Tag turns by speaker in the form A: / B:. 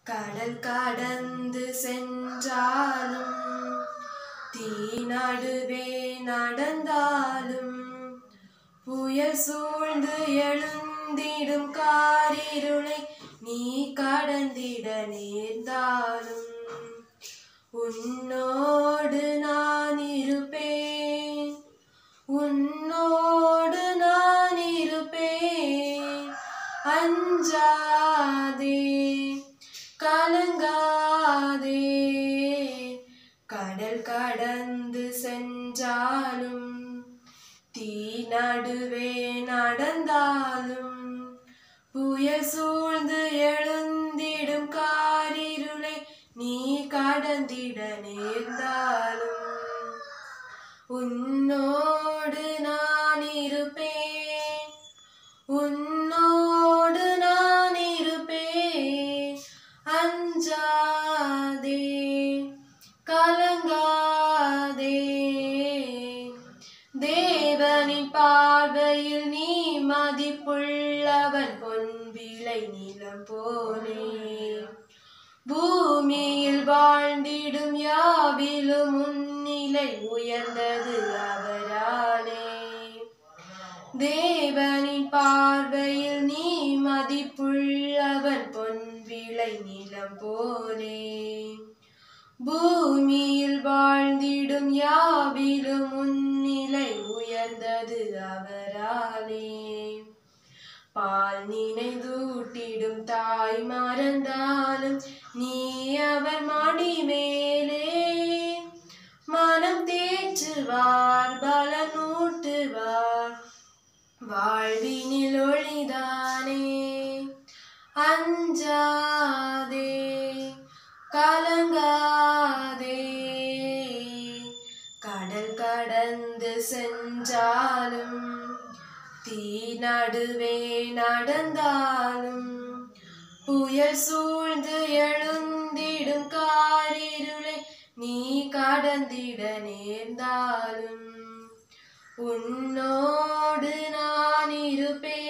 A: கடல் கடந்து சென்றாலும் தீ நடுவே நடந்தாலும் புயல் சூழ்ந்து எழுந்திடும் காரிருளை நீ கடந்திட நேர்ந்தாலும் உன்னோடு நான் இருப்பேன் உன்னோடு நான் இருப்பேன் அஞ்சாதே கலங்காதே கடல் கடந்து சென்றாலும் தீ நடுவே நடந்தாலும் புயல் சூழ்ந்து எழுந்திடும் காரிருளை நீ கடந்திட நேர்ந்தாலும் உன்னோடு நான் இருப்பேன் உன்னோடு நான் இருப்பேன் அஞ்சாதே கலங்காதே தேவனின் பார்வையில் நீ மதிப்புள்ளவன் பொன் விளை நிலம் போலே பூமியில் வாழ்ந்திடும் யாவிலும் முன்னிலை உயர்ந்தது அவராலே தேவனின் பார்வையில் நீ மதிப்புள்ளவன் பொன் விளை நிலம் போலே பூமியில் வாழ்ந்திடும் யாவிலும் முன்னிலை உயர்ந்தது அவராலே பால் நினைந்தூட்டிடும் தாய் மறந்தாலும் நீ அவர் மடி மேலே மனம் தேற்றுவார் பலனூட்டுவார் வாழ்வினில் ஒளிதானே அஞ்சாதே கலங்காதே கடல் கடந்து சென்றாலும் தீ நடுவே நடந்தாலும் புயல் சூழ்ந்து எழுந்திடும் காரிருளை நீ கடந்திட நேர்ந்தாலும் உன்னோடு நான் இருப்பேன்